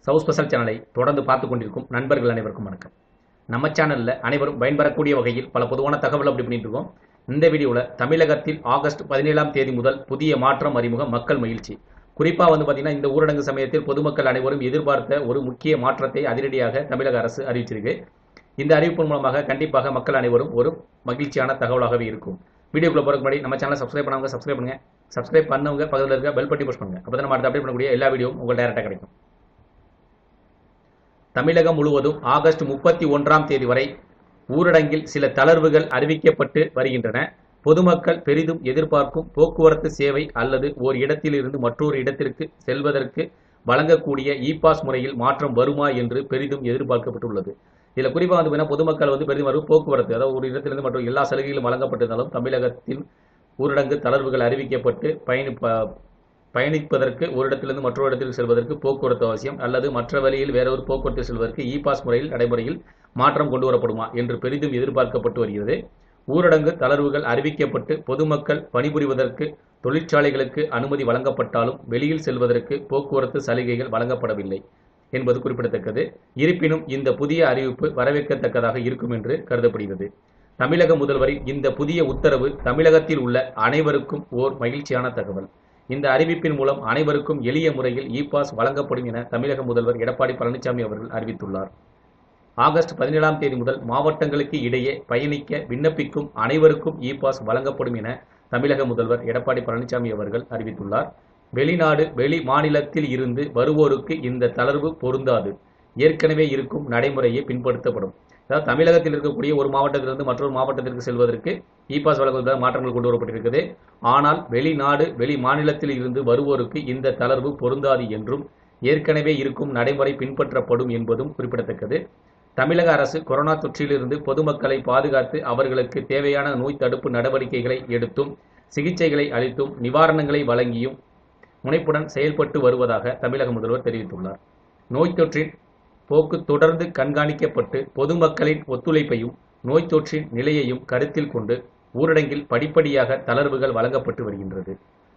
south special சேனலை தொடர்ந்து பார்த்து கொண்டிருக்கும் நண்பர்கள் அனைவருக்கும் வணக்கம் நம்ம சேனலில் அனைவரும் பயன்பெறக்கூடிய வகையில் பல பொதுவான தகவல் அப்படி பண்ணிட்டு இருக்கோம் இந்த வீடியோவில் தமிழகத்தில் ஆகஸ்ட் பதினேழாம் தேதி முதல் புதிய மாற்றம் அறிமுகம் மக்கள் மகிழ்ச்சி குறிப்பாக வந்து பார்த்தீங்கன்னா இந்த ஊரடங்கு சமயத்தில் பொதுமக்கள் அனைவரும் எதிர்பார்த்த ஒரு முக்கிய மாற்றத்தை அதிரடியாக தமிழக அரசு அறிவிச்சிருக்கு இந்த அறிவிப்பின் மூலமாக கண்டிப்பாக மக்கள் அனைவரும் ஒரு மகிழ்ச்சியான தகவலாகவே இருக்கும் வீடியோக்குள்ள போறதுக்கு முன்னாடி நம்ம சேனலை சப்ஸ்கிரைப் பண்ணவங்க சப்ஸ்கிரைப் பண்ணுங்க சப்ஸ்கிரைப் பண்ணவங்க பக்கத்தில் இருக்க பெல் பட்டி புஷ் பண்ணுங்க அப்போ நம்ம அடுத்து அப்டேட் பண்ணக்கூடிய எல்லா வீடியோவும் உங்களுக்கு டேரெக்டாக கிடைக்கும் தமிழகம் முழுவதும் ஆகஸ்ட் முப்பத்தி ஒன்றாம் தேதி வரை ஊரடங்கில் சில தளர்வுகள் அறிவிக்கப்பட்டு வருகின்றன பொதுமக்கள் பெரிதும் எதிர்பார்க்கும் போக்குவரத்து சேவை அல்லது ஓர் இடத்திலிருந்து மற்றொரு இடத்திற்கு செல்வதற்கு வழங்கக்கூடிய இ பாஸ் முறையில் மாற்றம் வருமா என்று பெரிதும் எதிர்பார்க்கப்பட்டுள்ளது இதில் குறிப்பாக வந்து பார்த்தீங்கன்னா பொதுமக்கள் வந்து பெரிதும் வரும் போக்குவரத்து அதாவது ஒரு இடத்திலிருந்து மற்ற எல்லா சலுகைகளும் வழங்கப்பட்டிருந்தாலும் தமிழகத்தில் ஊரடங்கு தளர்வுகள் அறிவிக்கப்பட்டு பயணி ப- பயணிப்பதற்கு ஒரு இடத்திலிருந்து மற்றொரு இடத்திற்கு செல்வதற்கு போக்குவரத்து அவசியம் அல்லது மற்ற வழியில் வேறொரு போக்குவரத்து செல்வதற்கு இ பாஸ் முறையில் நடைமுறையில் மாற்றம் கொண்டு வரப்படுமா என்று பெரிதும் எதிர்பார்க்கப்பட்டு வருகிறது ஊரடங்கு தளர்வுகள் அறிவிக்கப்பட்டு பொதுமக்கள் பணிபுரிவதற்கு தொழிற்சாலைகளுக்கு அனுமதி வழங்கப்பட்டாலும் வெளியில் செல்வதற்கு போக்குவரத்து சலுகைகள் வழங்கப்படவில்லை என்பது குறிப்பிடத்தக்கது இருப்பினும் இந்த புதிய அறிவிப்பு வரவேற்கத்தக்கதாக இருக்கும் என்று கருதப்படுகிறது தமிழக முதல்வரின் இந்த புதிய உத்தரவு தமிழகத்தில் உள்ள அனைவருக்கும் ஓர் மகிழ்ச்சியான தகவல் இந்த அறிவிப்பின் மூலம் அனைவருக்கும் எளிய முறையில் இ பாஸ் வழங்கப்படும் என தமிழக முதல்வர் எடப்பாடி பழனிசாமி அவர்கள் அறிவித்துள்ளார் ஆகஸ்ட் பதினேழாம் தேதி முதல் மாவட்டங்களுக்கு இடையே பயணிக்க விண்ணப்பிக்கும் அனைவருக்கும் இ பாஸ் வழங்கப்படும் என தமிழக முதல்வர் எடப்பாடி பழனிசாமி அவர்கள் அறிவித்துள்ளார் வெளிநாடு வெளி மாநிலத்தில் இருந்து வருவோருக்கு இந்த தளர்வு பொருந்தாது ஏற்கனவே இருக்கும் நடைமுறையே பின்படுத்தப்படும் அதாவது தமிழகத்தில் இருக்கக்கூடிய ஒரு மாவட்டத்திலிருந்து மற்றொரு மாவட்டத்திற்கு செல்வதற்கு இ பாஸ் வழங்குவதாக மாற்றங்கள் கொண்டு வரப்பட்டிருக்கிறது ஆனால் வெளிநாடு வெளி மாநிலத்தில் இருந்து வருவோருக்கு இந்த தளர்வு பொருந்தாது என்றும் ஏற்கனவே இருக்கும் நடைமுறை பின்பற்றப்படும் என்பதும் குறிப்பிடத்தக்கது தமிழக அரசு கொரோனா தொற்றிலிருந்து பொதுமக்களை பாதுகாத்து அவர்களுக்கு தேவையான நோய் தடுப்பு நடவடிக்கைகளை எடுத்தும் சிகிச்சைகளை அளித்தும் நிவாரணங்களை வழங்கியும் முனைப்புடன் செயல்பட்டு வருவதாக தமிழக முதல்வர் தெரிவித்துள்ளார் நோய் தொற்றின் போக்கு தொடர்ந்து கண்காணிக்கப்பட்டு பொதுமக்களின் ஒத்துழைப்பையும் நோய் தொற்றின் நிலையையும் கருத்தில் கொண்டு ஊரடங்கில் படிப்படியாக தளர்வுகள் வழங்கப்பட்டு வருகின்றது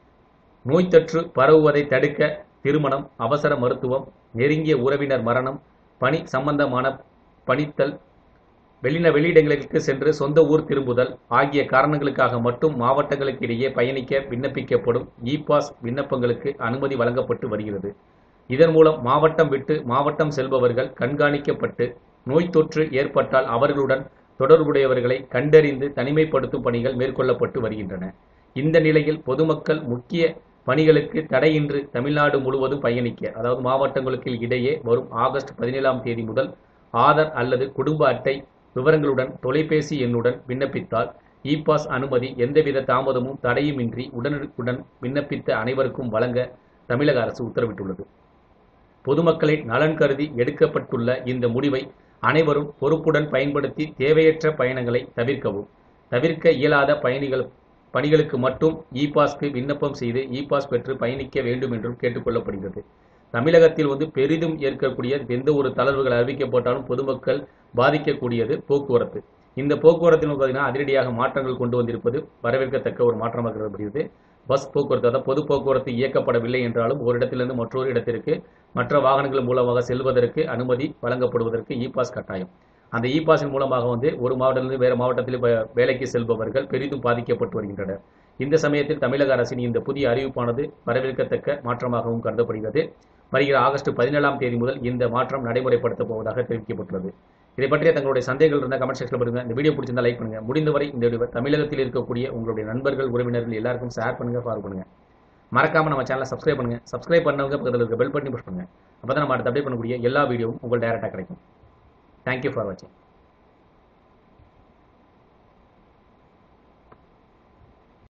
நோய் தொற்று பரவுவதை தடுக்க திருமணம் அவசர மருத்துவம் நெருங்கிய உறவினர் மரணம் பணி சம்பந்தமான பணித்தல் வெளியின வெளியிடங்களுக்கு சென்று சொந்த ஊர் திரும்புதல் ஆகிய காரணங்களுக்காக மட்டும் மாவட்டங்களுக்கு இடையே பயணிக்க விண்ணப்பிக்கப்படும் இ பாஸ் விண்ணப்பங்களுக்கு அனுமதி வழங்கப்பட்டு வருகிறது இதன் மூலம் மாவட்டம் விட்டு மாவட்டம் செல்பவர்கள் கண்காணிக்கப்பட்டு நோய் தொற்று ஏற்பட்டால் அவர்களுடன் தொடர்புடையவர்களை கண்டறிந்து தனிமைப்படுத்தும் பணிகள் மேற்கொள்ளப்பட்டு வருகின்றன இந்த நிலையில் பொதுமக்கள் முக்கிய பணிகளுக்கு தடையின்றி தமிழ்நாடு முழுவதும் பயணிக்க அதாவது மாவட்டங்களுக்கு இடையே வரும் ஆகஸ்ட் பதினேழாம் தேதி முதல் ஆதார் அல்லது குடும்ப அட்டை விவரங்களுடன் தொலைபேசி எண்ணுடன் விண்ணப்பித்தால் இ பாஸ் அனுமதி எந்தவித தாமதமும் தடையுமின்றி உடனுக்குடன் விண்ணப்பித்த அனைவருக்கும் வழங்க தமிழக அரசு உத்தரவிட்டுள்ளது பொதுமக்களின் நலன் கருதி எடுக்கப்பட்டுள்ள இந்த முடிவை அனைவரும் பொறுப்புடன் பயன்படுத்தி தேவையற்ற பயணங்களை தவிர்க்கவும் தவிர்க்க இயலாத பயணிகள் பணிகளுக்கு மட்டும் இ பாஸ்க்கு விண்ணப்பம் செய்து இ பாஸ் பெற்று பயணிக்க வேண்டும் என்றும் கேட்டுக்கொள்ளப்படுகிறது தமிழகத்தில் வந்து பெரிதும் ஏற்கக்கூடிய எந்த ஒரு தளர்வுகள் அறிவிக்கப்பட்டாலும் பொதுமக்கள் பாதிக்கக்கூடியது போக்குவரத்து இந்த போக்குவரத்தில் பார்த்தீங்கன்னா அதிரடியாக மாற்றங்கள் கொண்டு வந்திருப்பது வரவேற்கத்தக்க ஒரு மாற்றமாக கருதப்படுகிறது பஸ் போக்குவரத்து அதாவது பொது போக்குவரத்து இயக்கப்படவில்லை என்றாலும் ஒரு இடத்திலிருந்து மற்றொரு இடத்திற்கு மற்ற வாகனங்கள் மூலமாக செல்வதற்கு அனுமதி வழங்கப்படுவதற்கு இ பாஸ் கட்டாயம் அந்த இ பாஸின் மூலமாக வந்து ஒரு மாவட்டத்திலிருந்து வேறு மாவட்டத்தில் வ- வேலைக்கு செல்பவர்கள் பெரிதும் பாதிக்கப்பட்டு வருகின்றனர் இந்த சமயத்தில் தமிழக அரசின் இந்த புதிய அறிவிப்பானது வரவேற்கத்தக்க மாற்றமாகவும் கருதப்படுகிறது வருகிற ஆகஸ்ட் பதினேழாம் தேதி முதல் இந்த மாற்றம் நடைமுறைப்படுத்தப் போவதாக தெரிவிக்கப்பட்டுள்ளது இதை பற்றிய தங்களுடைய சந்தேகங்கள் இருந்தால் கமெண்ட் செக்ஷனில் பண்ணுங்க இந்த வீடியோ பிடிச்சிருந்தா லைக் பண்ணுங்க முடிந்தவரை இந்த வீடியோ தமிழகத்தில் இருக்கக்கூடிய உங்களுடைய நண்பர்கள் உறவினர்கள் எல்லாருக்கும் ஷேர் பண்ணுங்க ஃபார்வர்ட் பண்ணுங்க மறக்காம நம்ம சேனலை சப்ஸ்கிரைப் பண்ணுங்க சப்ஸ்கிரைப் பண்ணவங்க பக்கத்தில் இருக்க பெல் பட்டனை புஷ் பண்ணுங்க அப்பதான் நம்ம அடுத்து அப்டேட் பண்ணக்கூடிய எல்லா வீடியோவும் உங்களுக்கு டைரக்டாக கிடைக்கும் தேங்க்யூ ஃபார் வாட்சிங்